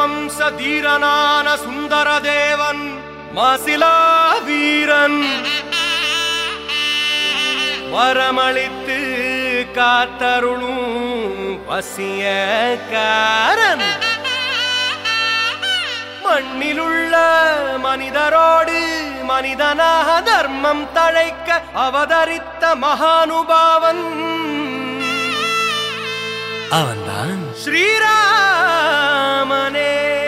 சூரவம்ச தீரனான சுந்தர தேவன் மாசிலா வீரன் வரமளித்து காத்தருளும் வசியக்காரன் மண்ணிலுள்ள மனிதரோடு மனிதனாக தர்மம் தழைக்க அவதரித்த மகானுபாவன் அவன்தான் ஸ்ரீராமனே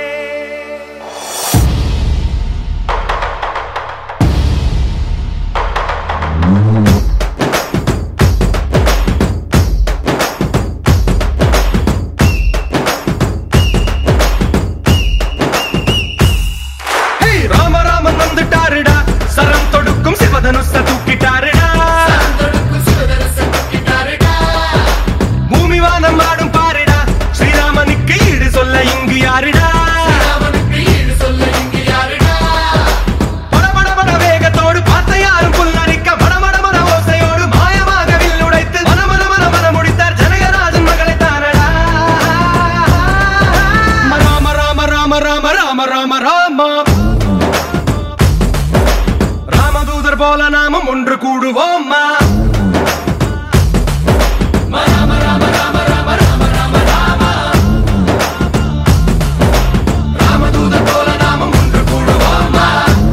ஹேய், ராமராமன் வந்துட்டாருடா சரம் தொடுக்கும் சிவதனுச தூக்கிட்டாருடா பூமி வானம் ஆடும் பாருடா ஸ்ரீராமனுக்கு ஈடு சொல்ல இங்கு யாருடா பட பட பட வேகத்தோடு பார்த்த யாரும் புல்லரிக்க மட மட மட ஓசையோடு மாயமாக வில் உடைத்து மன மன மன மன முடித்தார் ஜனகராஜன் மகளை தானடா ராம ராம ராம ராம ராம ராம ராம ராமதூதர் போல நாமும் ஒன்று கூடுவோம்மா ராமதூதர் போல நாமும் ஒன்று கூடுவோம்மா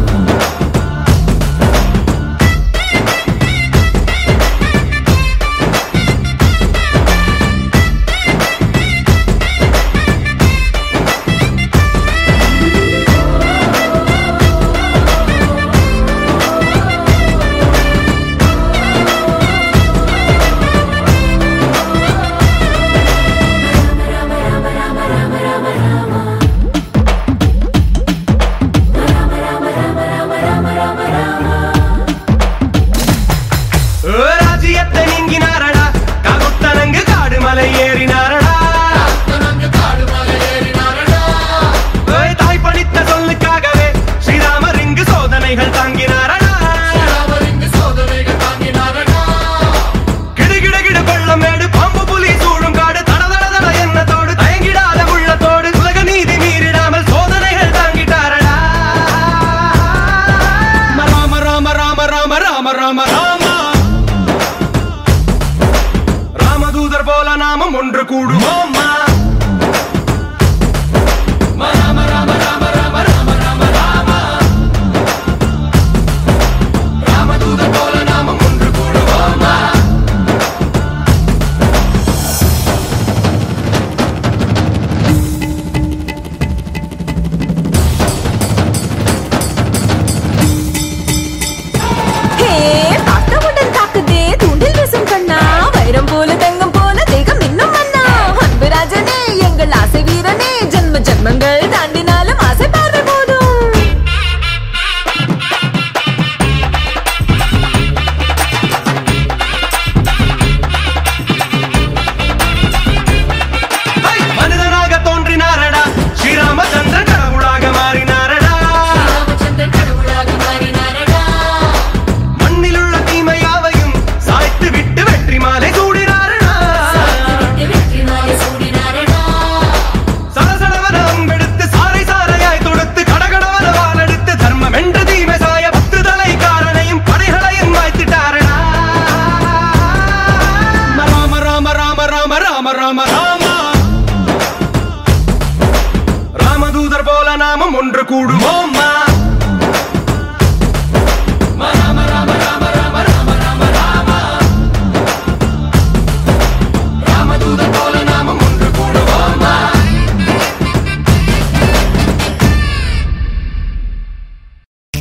ராஜ்யத்தை நீங்கினாரடா காகுத்தனங்கு காடு மலை ஏறினாரடா ஏய், தாய் பணித்த சொல்லுக்காகவே ஸ்ரீராமர் இங்கு சோதனைகள் தாங்கினாரடா கிடு கிடு கிடு பள்ளம் மேடு பாம்பு புலி சூழும் காடு தட தட தட எண்ணத்தோடு தயங்கிடாத உள்ளத்தோடு உலக நீதி மீறிடாமல் சோதனைகள் தாங்கிட்டாரடா ராம ராம ராம ராம ராம ராம ராம ராமதூதர் போல நாமும் ஒன்று கூடுவோம்மா ராம ராம ராம ராம ராம ராம ராம ராமதூதர் போல நாமும் ஒன்று கூடுவோம்மா ஹே பார்த்தவுடன் தாக்குதே தூண்டில் வீசும் கண்ணா வைரம் போல தங்கம் போல தேகம் இன்னும் மன்னா அன்பு ராஜனே எங்கள் ஆசை வீரனே ஜென்ம ஜென்மங்கள் தாண்டினாலும் ஆசை பார்வை போதும் ஹை! மனிதனாக தோன்றினாரடா ஸ்ரீராமச்சந்திரன் கடவுளாக மாறினாரடா மண்ணிலுள்ள தீமையாவையும் சாய்த்து விட்டு வெற்றி மாலை சூடினாரடா சலசலவன அம்பெடுத்து சாறை சாறையாய் தொடுத்து கடகடவன வாளெடுத்து தர்மம் என்று தீமை சாய பத்து தலை காரனையும் படைகளையும் வாய்த்திட்டாரடா ராம ராம ராம ராம ராம ராம ராம ராமதூதர் போல நாமும் ஒன்று கூடுவோம்